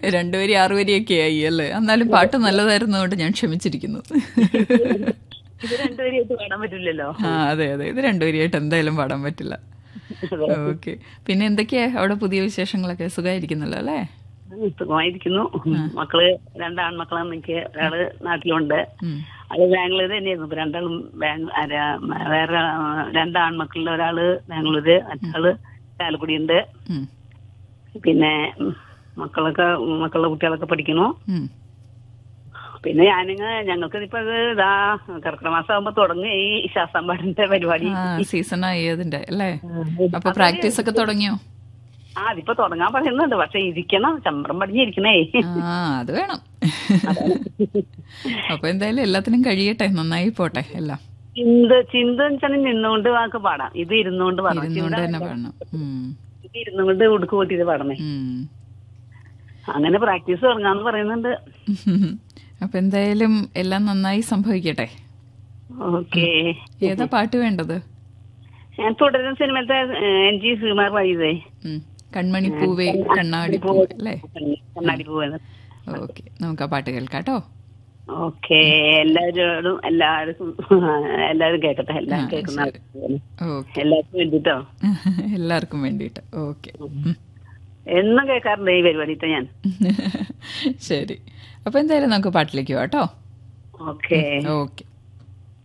രണ്ടു വരി ആറു വരിയൊക്കെ ആയി അല്ലേ എന്നാലും പാട്ട് നല്ലതായിരുന്നതുകൊണ്ട് ഞാൻ ക്ഷമിച്ചിരിക്കുന്നു ഇത് രണ്ടുപേരെയായിട്ട് പാടാൻ പറ്റില്ലല്ലോ ആ അതെ അതെ ഇത് രണ്ടുപേരെയായിട്ട് എന്തായാലും പാടാൻ പറ്റില്ല ഓക്കെ പിന്നെ എന്തൊക്കെയാ അവിടെ പുതിയ വിശേഷങ്ങളൊക്കെ സുഖമായിരിക്കുന്നല്ലോ അല്ലേ സുഖമായിരിക്കുന്നു മക്കള് രണ്ടാൺമക്കളാണ് എനിക്ക് ഒരാള് നാട്ടിലുണ്ട് ഉം. അത് ബാംഗ്ലൂർ തന്നെയായിരുന്നു ഇപ്പൊ രണ്ടാളും ബാംഗ് ആരാ- വേറെ ആ, രണ്ടാൺമക്കളുടെ ഒരാള് ബാംഗ്ലൂര് മറ്റാള് ചാലക്കുടി ഉണ്ട് ഉം. പിന്നെ ഉം, മക്കളൊക്കെ മക്കളുടെ കുട്ടികളൊക്കെ പഠിക്കുന്നു ഉം. പിന്നെ ഞാനിങ്ങ് ഞങ്ങൾക്ക് ഇപ്പൊ ഇത് ഇതാ കർക്കിടക മാസം ആകുമ്പോ തുടങ്ങി ഈ ശാസ്താംപാടിന്റെ പരിപാടി ആ സീസൺ ആയി അതിന്റെ അല്ലേ അപ്പൊ പ്രാക്ടീസ് ഒക്കെ തുടങ്ങിയോ ആ അതിപ്പോ തുടങ്ങാൻ പറയുന്നുണ്ട് പക്ഷെ ഇരിക്കണം ചമ്പ്രം പടിഞ്ഞിരിക്കണേ ആ അത് വേണം അപ്പൊ എന്തായാലും എല്ലാത്തിനും കഴിയട്ടെ നന്നായി പോട്ടെ എല്ലാം ചിന്ത ചിന്ത വെച്ചാൽ നിന്നുകൊണ്ട് വാക്ക് പാടാം ഇത് ഇരുന്നുകൊണ്ട് പാടാം ഇരുന്നുകൊണ്ട് ചിന്ത തന്നെ പാടണം ഉം. ഇത് ഇരുന്നുകൊണ്ട് ഉടുക്ക് കൂട്ടിയിട്ട് പാടണേ ഉം. അങ്ങനെ പ്രാക്ടീസ് തുടങ്ങാന്ന് പറയുന്നുണ്ട് അപ്പൊ എന്തായാലും എല്ലാം നന്നായി സംഭവിക്കട്ടെ ഓക്കെ ഏതാ പാട്ട് വേണ്ടത് ഞാൻ തുടരുന്ന സിനിമത്തെ എൻ ജി ശ്രീമാർ വഴിയതേ ഉം. കൺമണി പൂവേ കണ്ണാടി പൂ അല്ലേ കണ്ണാടി പോവാണ് ഓക്കെ നമുക്ക് ആ പാട്ട് കേൾക്കാട്ടോ ഓക്കെ എല്ലാവരോടും എല്ലാവർക്കും എല്ലാവരും കേക്കട്ടെ എല്ലാം കേൾക്കുന്ന ഓക്കെ എല്ലാവർക്കും വേണ്ടിട്ടോ എല്ലാവർക്കും വേണ്ടിയിട്ട് ഓക്കെ എന്നും കേൾക്കാറുണ്ട് ഈ പരിപാടിയിട്ട് ഞാൻ ശരി അപ്പൊ എന്തായാലും നമുക്ക് പാട്ടിലേക്ക് പോവാട്ടോ ഓക്കെ ഓക്കെ